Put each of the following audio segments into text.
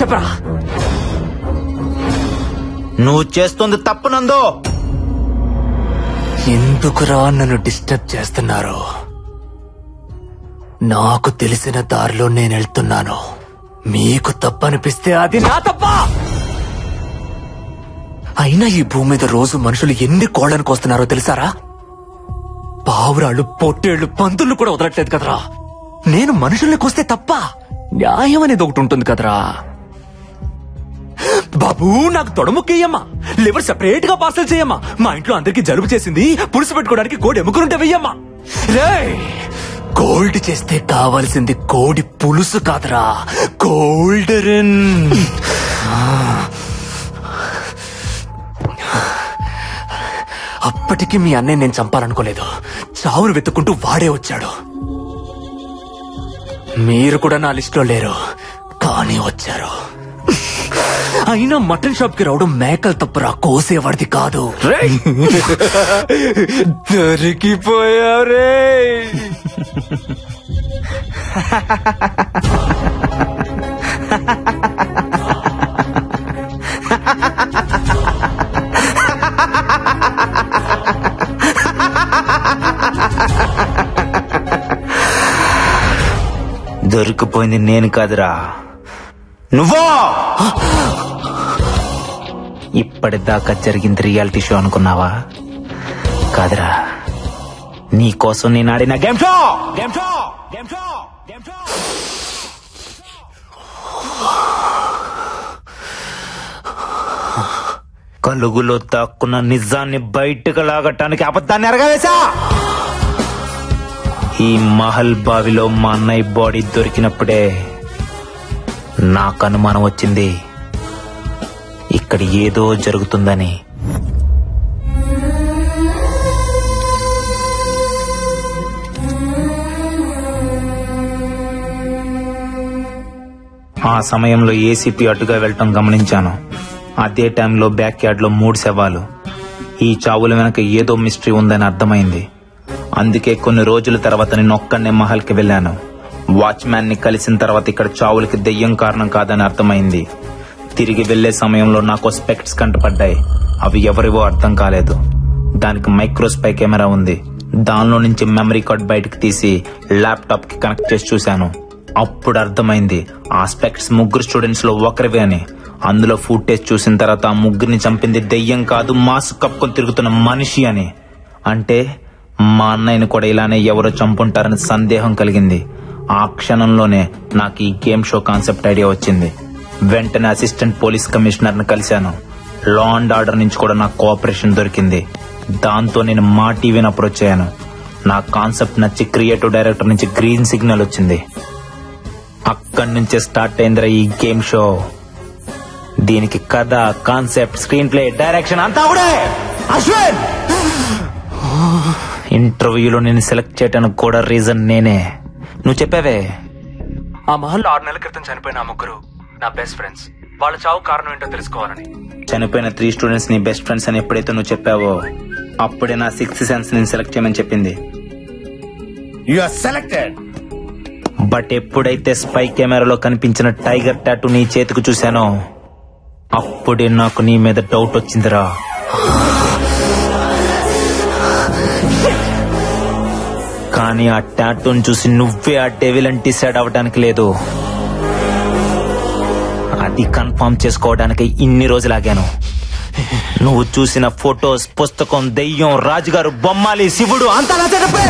చెప్పరా నువ్వు చేస్తుంది తప్పు నందు ఎందుకురా నన్ను డిస్టర్బ్ చేస్తున్నారు నాకు తెలిసిన దారిలో నేను వెళ్తున్నాను మీకు తప్పనిపిస్తే అది నా తప్ప అయినా ఈ భూమి మీద రోజు మనుషులు ఎన్ని కోళ్లను కోస్తున్నారో తెలుసారా పావురాళ్ళు పొట్టేళ్లు పంతులు కూడా వదలట్లేదు కదరా నేను మనుషుల్ని కోస్తే తప్ప న్యాయం అనేది ఒకటి ఉంటుంది కదరా బాబు నాకు తొడముక్కయ్యమ్మా లివర్ సెపరేట్ గా పార్సల్ చేయమ్మా మా ఇంట్లో అందరికి జలుబు చేసింది పులుసు పెట్టుకోవడానికి కోడి ఎముకలుంటే వెయ్యమ్మా రేయ్ గోల్డ్ చేస్తే కావాల్సింది కోడి పులుసు కాదురా గోల్డెన్ అప్పటికి మీ అన్నయ్య నేను చంపాలనుకోలేదు చావును వెతుక్కుంటూ వాడే వచ్చాడు మీరు కూడా నా లిస్టులో లేరు కానీ వచ్చారు అయినా మటన్ షాప్ కి రావడం మేకలు తప్పురా కోసేవాడిది కాదు దొరికిపోయావు రే దొరికిపోయింది నేను కాదురా నువ్వో ఇప్పటిదాకా జరిగింది రియాలిటీ షో అనుకున్నావా కాదురా నీ కోసం నేను ఆడిన game show game show game show game show కలుగులో దాక్కున్న నిజాన్ని బయటకు లాగటానికి అబద్ధాన్ని ఎరగవేశా ఈ మహల్ బావిలో మా అన్నయ్య బాడీ దొరికినప్పుడే నాకు అనుమానం వచ్చింది ఇక్కడ ఏదో జరుగుతుందని ఆ సమయంలో ఏసీపీ అటుగా వెళ్ళటం గమనించాను అదే టైంలో బ్యాక్ యార్డ్ లో మూడు శవాలు ఈ చావుల వెనక ఏదో మిస్టరీ ఉందని అర్థమైంది అందుకే కొన్ని రోజుల తర్వాత నేను ఒక్కనే మహల్కి వెళ్ళాను వాచ్మ్యాన్ ని కలిసిన తర్వాత ఇక్కడ చావులకి దెయ్యం కారణం కాదని అర్థమైంది తిరిగి వెళ్లే సమయంలో నాకు స్పెక్ట్స్ కంటపడ్డాయి అవి ఎవరివో అర్థం కాలేదు దానికి మైక్రోస్పై కెమెరా ఉంది దానిలో నుంచి మెమరీ కార్డ్ బయటకు తీసి ల్యాప్టాప్ కి కనెక్ట్ చేసి చూశాను అప్పుడు అర్థమైంది ఆ స్పెక్ట్స్ ముగ్గురు స్టూడెంట్స్ లో ఒకరివే అని అందులో ఫుటేజ్ చూసిన తర్వాత ఆ ముగ్గురిని చంపింది దెయ్యం కాదు మాస్క్ కప్పుకొని తిరుగుతున్న మనిషి అని అంటే మా అన్నయ్యని కూడా ఇలానే ఎవరో చంపుంటారని సందేహం కలిగింది ఆ క్షణంలోనే నాకు ఈ గేమ్ షో కాన్సెప్ట్ ఐడియా వచ్చింది వెంటనే అసిస్టెంట్ పోలీస్ కమిషనర్ ని కలిశాను లా అండ్ ఆర్డర్ నుంచి కూడా నాకు కోఆపరేషన్ దొరికింది దాంతో నేను మా టీవీని అప్రోచ్ అయ్యాను నా కాన్సెప్ట్ నచ్చి క్రియేటివ్ డైరెక్టర్ నుంచి గ్రీన్ సిగ్నల్ వచ్చింది అక్కడి నుంచే స్టార్ట్ అయిందిరా ఈ గేమ్ షో దీనికి కథ కాన్సెప్ట్ స్క్రీన్ ప్లే డైరెక్షన్ అంతా కూడా అశ్విన్ ఇంటర్వ్యూలో నేను సెలెక్ట్ చేయడానికి కూడా రీజన్ నేనే నువ్వు చెప్పావే ఆ మహల్లో ఆరు నెలల క్రితం చనిపోయిన ఆ ముగ్గురు నా బెస్ట్ ఫ్రెండ్స్ వాళ్ళ చావు కారణం ఏంటో తెలుసుకోవాలని చనిపోయిన త్రీ స్టూడెంట్స్ నీ బెస్ట్ ఫ్రెండ్స్ అని ఎప్పుడైతే నువ్వు చెప్పావో అప్పుడే నా సిక్స్త్ సెన్స్ నేను సెలెక్ట్ చేయమని చెప్పింది యు ఆర్ సెలెక్టెడ్ బట్ ఎప్పుడైతే స్పై కెమెరాలో కనిపించిన టైగర్ టాటూ నీ చేతికి చూశానో అప్పుడే నాకు నీ మీద డౌట్ వచ్చిందిరా కానీ ఆ టాటూని చూసి నువ్వే ఆ డెవిల్ అని డిసైడ్ అవ్వడానికి లేదు అది కన్ఫర్మ్ చేసుకోవడానికి ఇన్ని రోజులు ఆగాను నువ్వు చూసిన ఫొటోస్ పుస్తకం దెయ్యం రాజుగారు బొమ్మాలి శివుడు అంతా నా చెరపే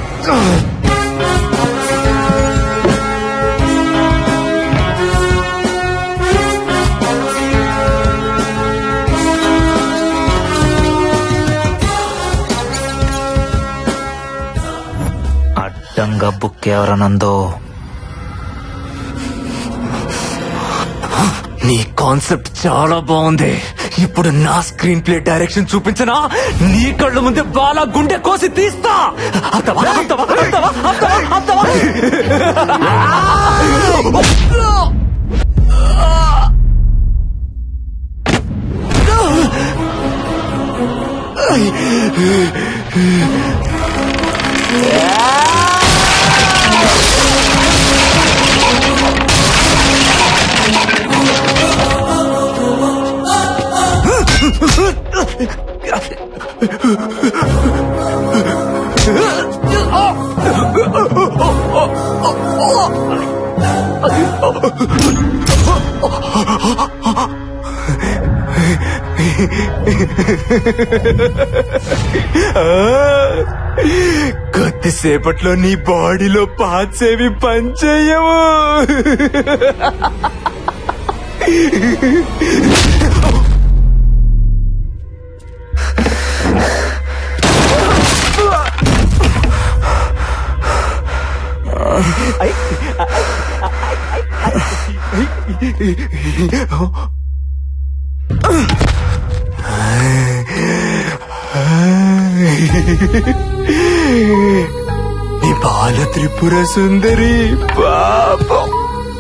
అడ్డంగా బుక్ ఎవరనందో నీ కాన్సెప్ట్ చాలా బాగుంది ఇప్పుడు నా స్క్రీన్ ప్లే డైరెక్షన్ చూపించనా నీ కళ్ళ ముందే బాలా గుండె కోసి తీస్తా అత్తవా అత్తవా అత్తవా అత్తవా అత్తవా కొద్దిసేపట్లో నీ బాడీలో పార్ట్స్ ఏవి పనిచేయవు నీ బాల త్రిపుర సుందరి పాపం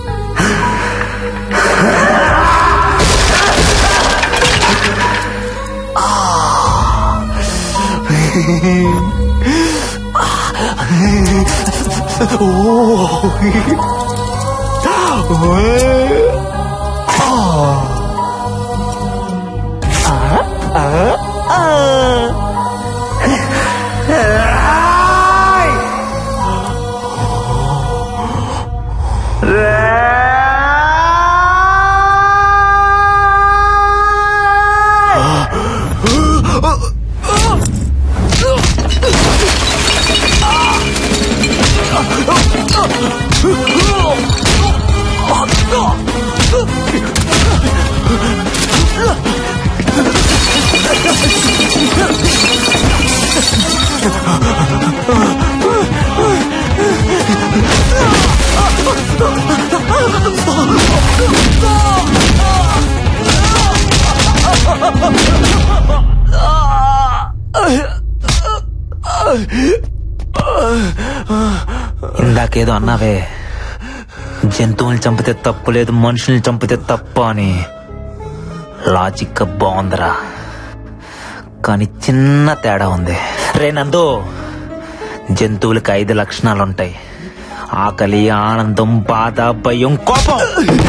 ఇందాకేదో అన్నావే జంతువుల్ని చంపితే తప్పు లేదు మనుషుల్ని చంపితే తప్పు అని లాజిక్ బాగుందిరా కానీ చిన్న తేడా ఉంది రే నందు జంతువులకి ఐదు లక్షణాలు ఉంటాయి ఆకలి ఆనందం బాధ భయం కోపం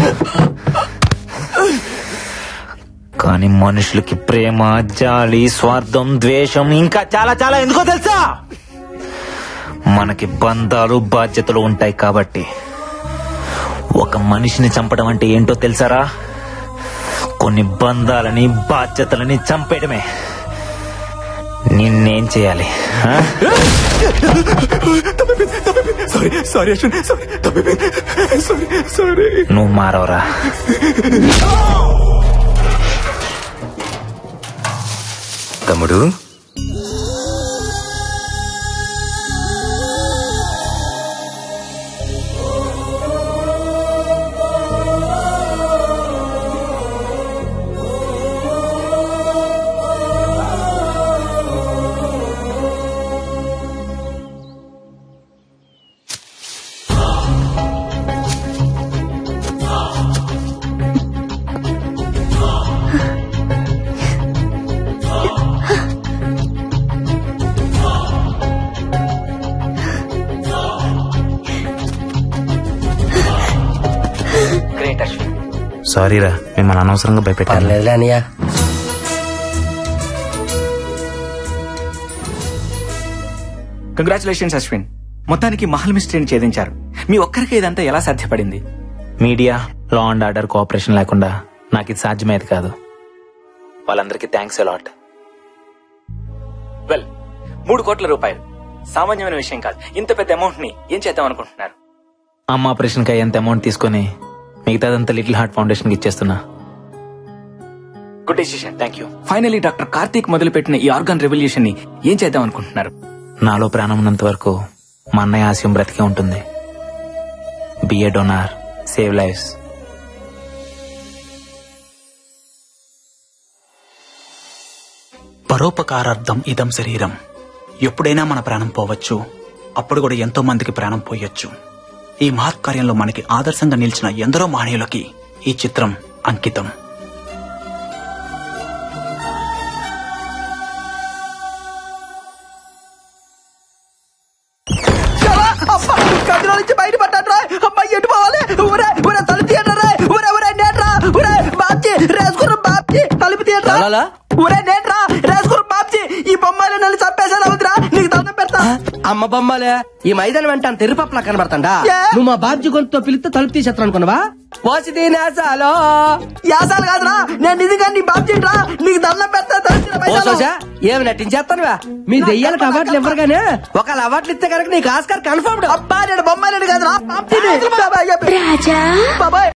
కానీ మనుషులకి ప్రేమ జాలి స్వార్థం ద్వేషం ఇంకా చాలా చాలా ఎందుకో తెలుసా మనకి బంధాలు బాధ్యతలు ఉంటాయి కాబట్టి ఒక మనిషిని చంపడం అంటే ఏంటో తెలుసారా కొన్ని బంధాలని బాధ్యతలని చంపేయడమే నిన్నేం చేయాలి ఆ? సారీ సారీ అశ్విన్ సారీ తప్పిపోయింది సారీ సారీ నువ్వు మారవరా తమ్ముడు సారీరా మిమ్మల్ని అనవసరంగా భయపెట్టాను పర్లేదులే అన్నయ్య కంగ్రాచులేషన్స్ అశ్విన్ మొత్తానికి మహల్ మిస్టరీని ఛేదించారు మీ ఒక్కరికి ఇదంతా ఎలా సాధ్యపడింది media law and order cooperation లేకుండా నాకు ఇది సాధ్యమేది కాదు వాళ్ళందరికీ థ్యాంక్స్ అలాట్ వెల్ మూడు కోట్ల రూపాయలు సామాన్యమైన విషయం కాదు ఇంత పెద్ద అమౌంట్ ని ఏం చేద్దాం అనుకుంటున్నారు అమ్మ ఆపరేషన్కి అయ్యేంత అమౌంట్ తీసుకొని మిగతాదంతా లిటిల్ హార్ట్ ఫౌండేషన్కి ఇచ్చేస్తున్నా good decision thank you finally doctor Karthik మొదలుపెట్టిన ఈ ఆర్గాన్ రెవల్యూషన్ ని ఏం చేద్దాం అనుకుంటున్నారు నాలో ప్రాణం ఉన్నంత వరకు మా అన్నయ్య ఆశయం బ్రతికే ఉంటుంది బిఏ డోనార్ సేవ్ లైఫ్స్ పరోపకారార్థం ఇదం శరీరం ఎప్పుడైనా మన ప్రాణం పోవచ్చు అప్పుడు కూడా ఎంతో మందికి ప్రాణం పోయొచ్చు ఈ మహత్కార్యంలో మనకి ఆదర్శంగా నిలిచిన ఎందరో మహనీయులకి ఈ చిత్రం అంకితం గదిలో నుంచి బయట పడ్డాడు రా అమ్మాయి ఎటు పోవాలి ఊరే ఊరే తలుపు తీయండి రా ఊరే ఊరే నేట్రా ఊరే బాబ్జీ రేసుకున్న బాబ్జీ తలుపు తీయండి ఊరే నేట్రా రేసుకున్న బాబ్జీ ఈ బొమ్మలు నన్ను చంపేసాను అవుతురా నీకు దండం పెడతా అమ్మ బొమ్మలే ఈ మైదానం వెంట తెరుపప్పలా కనబడతాడా నువ్వు మా బాబ్జీ గొంతుతో పిలిస్తే తలుపు తీసేస్తాను అనుకున్నావా పోసి తినేసాలో యాసాలు కాదురా నేను నిజంగా నీ బాబ్జీ రా నీకు దండం పెడతా ఏమి నటించేస్తానువా మీ దెయ్యాలకు అవార్డులు ఇవ్వరు గానీ ఒకవేళ అవార్డులు ఇస్తే కనుక నీకు ఆస్కార్ కన్ఫర్మ్డ్ అబ్బా నేను బొమ్మాయి కాదురా బాబ్జీని. బాబాయ్ రాజా బాబాయ్